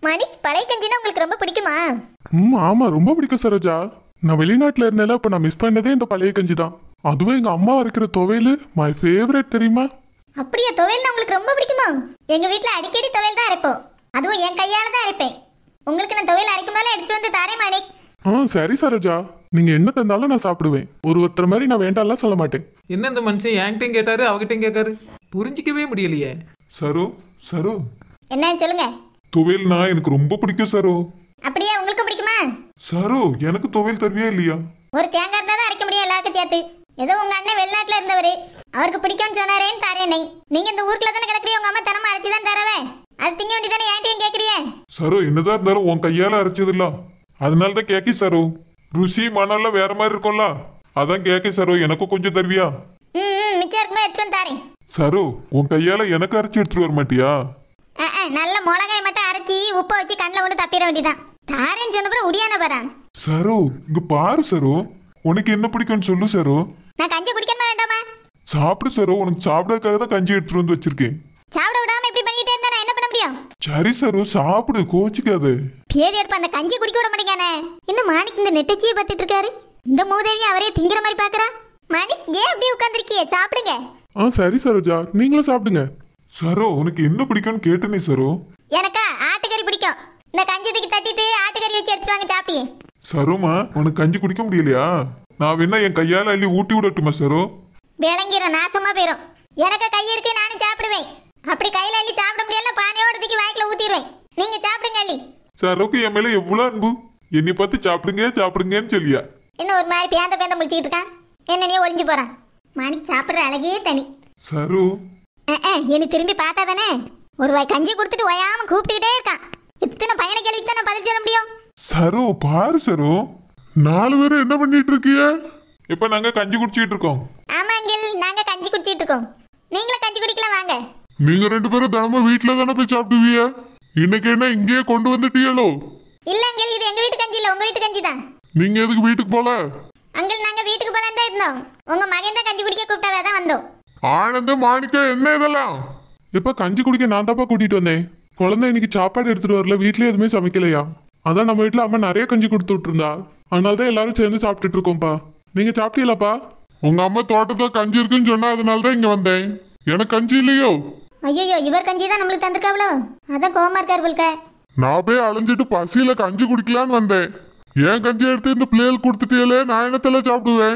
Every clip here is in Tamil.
மணி பழைய கஞ்சினா உங்களுக்கு ரொம்ப பிடிக்குமா ம் ஆமா ரொம்ப பிடிக்கும் சரோஜா நான் வெளிநாட்டுல இருந்தேல அப்ப நான் மிஸ் பண்ணதே இந்த பழைய கஞ்சி தான் அதுவும் எங்க அம்மா அரைக்கிற துவையல் மை ஃபேவரட் தெரியுமா அப்படியா துவையல்னா உங்களுக்கு ரொம்ப பிடிக்குமா எங்க வீட்ல அடிக்கடி துவையல் தான் அரைப்போம் அதுவும் என் கையால தான் அரைப்பேன் உங்களுக்கு நான் துவையல் அரைக்கும் போது எடுத்துட்டு வந்து தாரேன் மாணிக் ஆ சரி சரோஜா நீங்க என்ன தந்தாலும் நான் சாப்பிடுவேன் ஒரு ஒருத்தர் மாதிரி நான் வேண்டாம்லாம் சொல்ல மாட்டேன் என்ன இந்த மனுஷன் என்கிட்டயும் கேட்டாரு அவகிட்டையும் கேட்காரு புரிஞ்சிக்கவே முடியலையே சரோ சரோ என்னன்னு சொல்லுங்க துவையல்னா எனக்கு ரொம்ப பிடிக்கும் சரோ அப்படியே உங்களுக்கு பிடிக்குமா சரோ எனக்கு துவையல் தருவியா இல்லையா ஒரு தேங்காய் இருந்தா தான் அரைக்க முடியும் எல்லாருக்கும் சேர்த்து ஏதோ உங்க அண்ணன் வெளிநாட்டுல இருந்தவர் அவருக்கு பிடிக்கும்னு சொன்னாரேன்னு தாரேனை நீங்க இந்த ஊருக்குள்ள தானே கிடக்குறீங்க உங்க அம்மா தனமா அரைச்சு தான் தரவே அது திங்க வேண்டியதானே என்கிட்டயும் கேக்குறியே சரோ என்னதான் இருந்தாலும் உன் கையால அரைச்சது இல்ல அதனால தான் கேக்கி சரோ ருசி மனம்லாம் வேற மாதிரி இருக்கும்ல அதான் கேக்கி சரோ எனக்கும் கொஞ்சம் தருவியா ம் ம், மிச்சம் இருக்கும்போது எடுத்துட்டு வந்து தாரேன் சரோ உன் கையால எனக்கு அரைச்சு எடுத்துட்டு வர மாட்டியா ஆ, ஆ, நல்ல மிளகாய் மட்டும் அரைச்சி உப்பை வச்சு கண்ணில் கொண்டு தப்பிட வேண்டியதான் தாரேன்னு சொன்ன பிறகு உடியான பாறான் சரோ இங்க பாரு சரோ உனக்கு என்ன பிடிக்கும்னு சொல்லு சரோ நான் கஞ்சி குடிக்கணுமா வேண்டாமா சாப்பிடு சரோ உனக்கு சாப்பிடறதுக்காக தான் கஞ்சி எடுத்துட்டு வந்து வச்சிருக்கேன் சாப்பிட விடாம இப்படி பண்ணிட்டே இருந்தா நான் என்ன பண்ண முடியும் சரி சரோ சாப்பிடு கோச்சிக்காத பேதி எடுப்ப அந்த கஞ்சி குடிக்க விட மாட்டேங்கானே இன்னும் மாணிக் இந்த நெட்டச்சியை பார்த்துட்டு இருக்காரு இந்த மூதேவி அவரே திங்கிற மாதிரி பாக்குறா மாணிக் ஏன் அப்படியே உட்காந்துருக்கியே சாப்பிடுங்க ஆ சரி சரோஜா நீங்களும் சாப்பிடுங்க சரோ உனக்கு என்ன பிடிக்கும்னு கேட்டனே சரோ எனக்கா ஆட்டுக்கறி பிடிக்கும் இந்த கஞ்சி தூக்கி தட்டிட்டு ஆட்டுக்கறி வச்சு எடுத்துட்டு வாங்க சாப்பியே சரோமா உனக்கு கஞ்சி குடிக்க முடியலையா நான் வேணா என் கையால அள்ளி ஊட்டி விடட்டுமா சரோ விளங்கிற நாசமா போயிரும் எனக்கு கை இருக்கு நானும் சாப்பிடுவேன் அப்படி கையில அள்ளி சாப்பிட முடியல பானையோட தூக்கி வாய்க்குல ஊத்திடுவேன் நீங்க சாப்பிடுங்க அள்ளி சரோக்கு என் மேல எவ்வளவு அன்பு என்னை பார்த்து சாப்பிடுங்க சாப்பிடுங்கன்னு சொல்லியா இன்னும் ஒரு மாதிரி பேந்த பேந்த முடிச்சுக்கிட்டு இருக்கான் என்னன்னே ஒளிஞ்சு போறான் மாணிக் சாப்பிடுற அழகே தனி சரோ அஹ், அஹ், என்னை திரும்பி பார்த்தா தானே ஒரு வாய் கஞ்சி கொடுத்துட்டு ஓயாம கூப்பிட்டுக்கிட்டே இருக்கான் இத்தனை பையனை கேள்விக்கு தான் நான் பதில் சொல்ல முடியும் சரோ பாரு சரோ நாலு பேரும் என்ன பண்ணிட்டு இருக்கீங்க இப்ப நாங்க கஞ்சி குடிச்சிட்டு இருக்கோம் ஆமா அங்கிள் நாங்க கஞ்சி குடிச்சிட்டு இருக்கோம் நீங்களும் கஞ்சி குடிக்கலாம் வாங்க நீங்க ரெண்டு பேரும் தினமும் வீட்டுல தானே போய் சாப்பிடுவீங்க இன்னைக்கு என்ன இங்கேயே கொண்டு வந்துட்டீங்களோ இல்ல அங்கிள் இது எங்க வீட்டு கஞ்சி இல்ல உங்க வீட்டு கஞ்சி தான் நீங்க எதுக்கு வீட்டுக்கு போல அங்கிள் நாங்க வீட்டுக்கு போலான்னு தான் இருந்தோம் உங்க மகன் தான் கஞ்சி குடிக்க கூப்பிட்டாவே தான் வந்தோம் ஆனந்த மாணிக்க என்ன இதெல்லாம் இப்ப கஞ்சி குடிக்க நான் தாப்பா கூட்டிட்டு வந்தேன் குழந்தை இன்னைக்கு சாப்பாடு எடுத்துட்டு வரல வீட்லயே எதுவுமே சமைக்கலையா அதான் நம்ம வீட்ல அம்மா நிறைய கஞ்சி கொடுத்து விட்டுருந்தா அதனால தான் எல்லாரும் சேர்ந்து சாப்பிட்டுட்டு இருக்கோம்ப்பா நீங்க சாப்பிட்டீங்களாப்பா உங்க அம்மா தோட்டத்துல கஞ்சி இருக்குன்னு சொன்னா அதனால தான் இங்க வந்தேன் எனக்கு கஞ்சி இல்லையோ ஐயோ இவர் கஞ்சி தான் நம்மளுக்கு தந்திருக்காவளோ அதான் கோவமா இருக்காரு போல்க நான் போய் அலைஞ்சிட்டு பசியில கஞ்சி குடிக்கலான்னு வந்தேன் ஏன் கஞ்சி எடுத்து இந்த பிள்ளைகள் கொடுத்துட்டீங்களே நான் என்னத்துல சாப்பிடுவேன்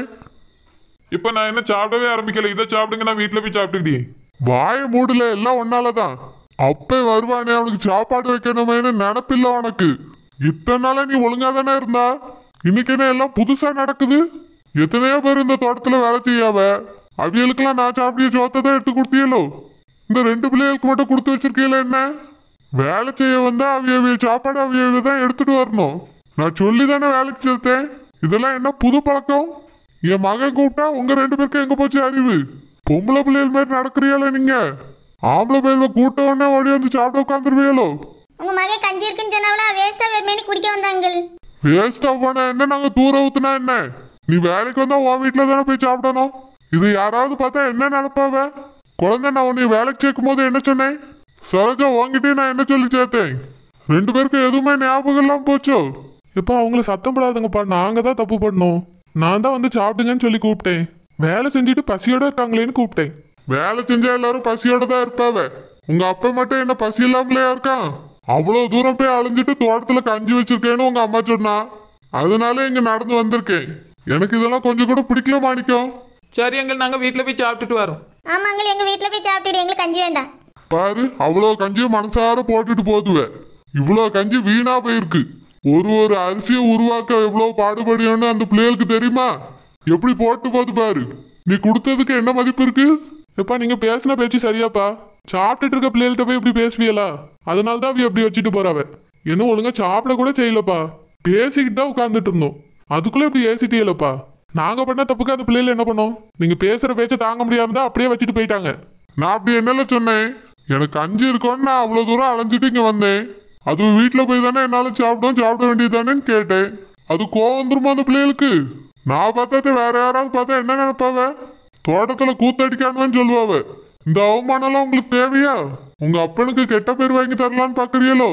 இப்ப நான் என்ன சாப்பிடவே ஆரம்பிக்கல இதை சாப்பிடுங்க நான் வீட்டுல போய் சாப்பிட்டுக்கிட்டே வாய மூடல எல்லாம் ஒன்னாலதான் அப்பே வருவானே அவனுக்கு சாப்பாடு வைக்கணுமேனு நினப்பில்ல உனக்கு இத்தனை நாளா நீ ஒழுங்கா தானே இருந்தா இன்னைக்கு என்ன எல்லாம் புதுசா நடக்குது எத்தனையோ பேர் இந்த தோட்டத்துல வேலை செய்யாவ அவியலுக்கெல்லாம் நான் சாப்பிட்டிய சோத்தை தான் எடுத்து கொடுத்தீங்களோ இந்த ரெண்டு பிள்ளைகளுக்கு மட்டும் கொடுத்து வச்சிருக்கீங்களா என்ன வேலை செய்ய வந்தா அவிய அவிய சாப்பாடு அவிய அவிய தான் எடுத்துட்டு வரணும் நான் சொல்லி தானே வேலைக்கு சேர்த்தேன் இதெல்லாம் என்ன புது பழக்கம் என் மகன் கூப்பிட்டா உங்க ரெண்டு பேருக்கும் எங்க போச்சு அறிவு பொம்பளை பிள்ளைகள் மாதிரி நடக்கிறீங்களா நீங்க ஆம்பளை பிள்ளைகளை கூட்ட உடனே ஓடி வந்து சாப்பிட உட்காந்துருவீங்களோ உங்க மகன் கஞ்சி இருக்குன்னு சொன்னாவளா வேஸ்டா வெறுமேனி குடிக்க வந்த அங்கிள் வேஸ்டா போனா என்ன நாங்க தூர ஊத்துனா என்ன நீ வேலைக்கு வந்தா உன் வீட்டுல தானே போய் சாப்பிடணும் இது யாராவது பார்த்தா என்ன நினைப்பாவ குழந்தை நான் உன்னை வேலைக்கு சேர்க்கும் போது என்ன சொன்னேன் சரோஜா உங்ககிட்டயே நான் என்ன சொல்லி சேர்த்தேன் ரெண்டு பேருக்கும் எதுவுமே ஞாபகம் எல்லாம் போச்சோ இப்போ அவங்கள சத்தம் போடாதுங்கப்பா நாங்க தான் தப்பு பண்ணோம் நான் தான் வந்து சாப்பிடுங்கன்னு சொல்லி கூப்பிட்டேன் வேலை செஞ்சுட்டு பசியோட இருக்காங்களேன்னு கூப்பிட்டேன் வேலை செஞ்சா எல்லாரும் பசியோட தான் இருப்பாவ உங்க அப்பா மட்டும் என்ன பசி இல்லாமலையா இருக்கான் அவ்வளவு தூரம் போய் அலைஞ்சிட்டு தோட்டத்துல கஞ்சி வச்சிருக்கேன்னு உங்க அம்மா சொன்னா அதனால இங்க நடந்து வந்திருக்கேன் எனக்கு இதெல்லாம் கொஞ்சம் கூட பிடிக்கல மாணிக்கம் சரி அங்கிள் நாங்க வீட்டுல போய் சாப்பிட்டுட்டு வரோம் ஆமா அங்கிள் எங்க வீட்ல போய் சாப்பிட்டுடு எங்களுக்கு கஞ்சி வேண்டாம் பாரு அவ்வளோ கஞ்சியும் மனசார போட்டுட்டு போதுவ இவ்வளோ கஞ்சி வீணா போயிருக்கு ஒரு ஒரு அரிசியை உருவாக்க எவ்வளோ பாடுபடியோன்னு அந்த பிள்ளைகளுக்கு தெரியுமா எப்படி போட்டு போது பாரு நீ கொடுத்ததுக்கு என்ன மதிப்பு இருக்கு எப்பா நீங்க பேசின பேச்சு சரியாப்பா சாப்பிட்டுட்டு இருக்க பிள்ளைகள்கிட்ட போய் இப்படி பேசுவீங்களா அதனால தான் அப்படி வச்சுட்டு போறாவ இன்னும் ஒழுங்கா சாப்பிட கூட செய்யலப்பா பேசிக்கிட்டு தான் உட்காந்துட்டு இருந்தோம் அதுக்குள்ள இப்படி ஏசிட்டீங்களப்பா நாங்க பண்ண தப்புக்கு அந்த பிள்ளைகள் என்ன பண்ணோம் நீங்க பேசுற பேச்ச தாங்க முடியாம தான் அப்படியே வச்சுட்டு போயிட்டாங்க நான் அப்படி என்னல சொன்னேன் எனக்கு அஞ்சு இருக்கோன்னு நான் அவ்வளவு தூரம் அலைஞ்சிட்டு இங்க வந்தேன் அது வீட்டுல போய் தானே என்னால சாப்பிடும் சாப்பிட வேண்டியதானேன்னு கேட்டேன் அது கோவம் வந்துருமா அந்த பிள்ளைகளுக்கு நான் பார்த்தா வேற யாராவது பார்த்தா என்ன நினைப்பாவ தோட்டத்துல கூத்தடிக்கானுன்னு சொல்லுவாவ இந்த அவமானம்லாம் உங்களுக்கு தேவையா உங்க அப்பனுக்கு கெட்ட பேர் வாங்கி தரலான்னு பாக்குறீங்களோ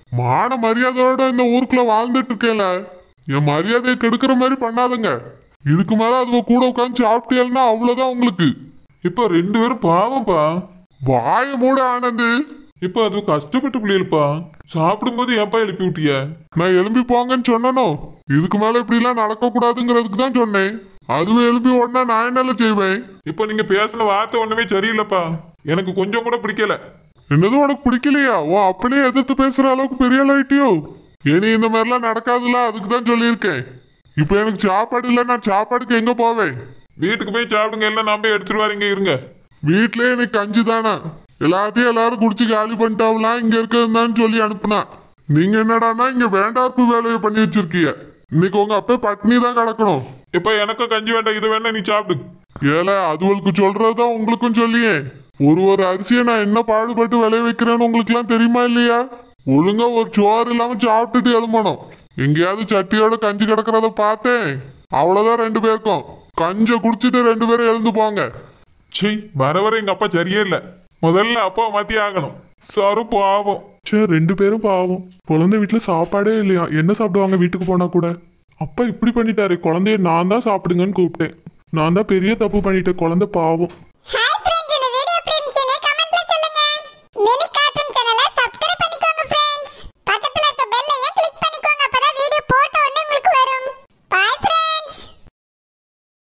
மான மரியாதையோட இந்த ஊருக்குள்ள வாழ்ந்துட்டு இருக்கேன்ல என் மரியாதையை கெடுக்கிற மாதிரி பண்ணாதுங்க இதுக்கு மேல அதுவ கூட உட்காந்து சாப்பிட்டேன்னா அவ்வளவுதான் உங்களுக்கு இப்ப ரெண்டு பேரும் பாவம்ப்பா வாய மூட ஆனந்து இப்ப அது கஷ்டப்பட்டு பிள்ளைகளுப்பா சாப்பிடும்போது ஏன்பா எழுப்பி விட்டிய நான் எழும்பி போங்கன்னு சொன்னனோ இதுக்கு மேல இப்படி எல்லாம் நடக்க கூடாதுங்கிறதுக்கு தான் சொன்னேன் அதுவே எழுப்பி உடனே நான் என்னல செய்வேன் இப்ப நீங்க பேசின வார்த்தை ஒண்ணுமே சரியில்லைப்பா எனக்கு கொஞ்சம் கூட பிடிக்கல என்னது உனக்கு பிடிக்கலையா ஓ அப்படியே எதிர்த்து பேசுற அளவுக்கு பெரிய ஆள் ஆயிட்டியோ இனி இந்த மாதிரிலாம் நடக்காதுல்ல அதுக்கு தான் சொல்லியிருக்கேன் இப்போ எனக்கு சாப்பாடு இல்லை நான் சாப்பாடுக்கு எங்க போவேன் வீட்டுக்கு போய் சாப்பிடுங்க எல்லாம் நான் போய் எடுத்துட்டு வரீங்க இருங்க வீட்லயே எனக்கு கஞ்சி தானே எல்லாத்தையும் எல்லாரும் குடிச்சு காலி பண்ணிட்டாவலாம் இங்க இருக்கிறதுதான் சொல்லி அனுப்புனா நீங்க என்னடான்னா இங்க வேண்டாப்பு வேலையை பண்ணி வச்சிருக்கீங்க இன்னைக்கு உங்க அப்பா பட்னி தான் கிடக்கணும் இப்ப எனக்கும் கஞ்சி வேண்டாம் இது வேணா நீ சாப்பிடு ஏல அதுவளுக்கு சொல்றதுதான் உங்களுக்கும் சொல்லியே ஒரு ஒரு அரிசியை நான் என்ன பாடுபட்டு விளைய வைக்கிறேன்னு உங்களுக்குலாம் தெரியுமா இல்லையா ஒழுங்கா ஒரு சோறு இல்லாம சாப்பிட்டுட்டு எழும்பணும் எங்கேயாவது சட்டியோட கஞ்சி கிடக்கிறத பார்த்தேன் அவ்வளவுதான் ரெண்டு பேருக்கும் கஞ்ச குடிச்சிட்டு ரெண்டு பேரும் எழுந்து போங்க சீ வர வர எங்க அப்பா சரியே இல்ல முதல்ல அப்பா மாத்தி ஆகணும் சரு பாவம் சே ரெண்டு பேரும் பாவம் குழந்தை வீட்டுல சாப்பாடே இல்லையா என்ன சாப்பிடுவாங்க வீட்டுக்கு போனா கூட அப்பா இப்படி பண்ணிட்டாரு குழந்தைய நான் தான் சாப்பிடுங்கன்னு கூப்பிட்டேன் நான் தான் பெரிய தப்பு பண்ணிட்டேன் குழந்தை பாவம் ஹாய் ஃப்ரெண்ட்ஸ் இந்த வீடியோ எப்படி இருந்துச்சுன்னு கமெண்ட்ல சொல்லுங்க மினி கார்ட்டூன்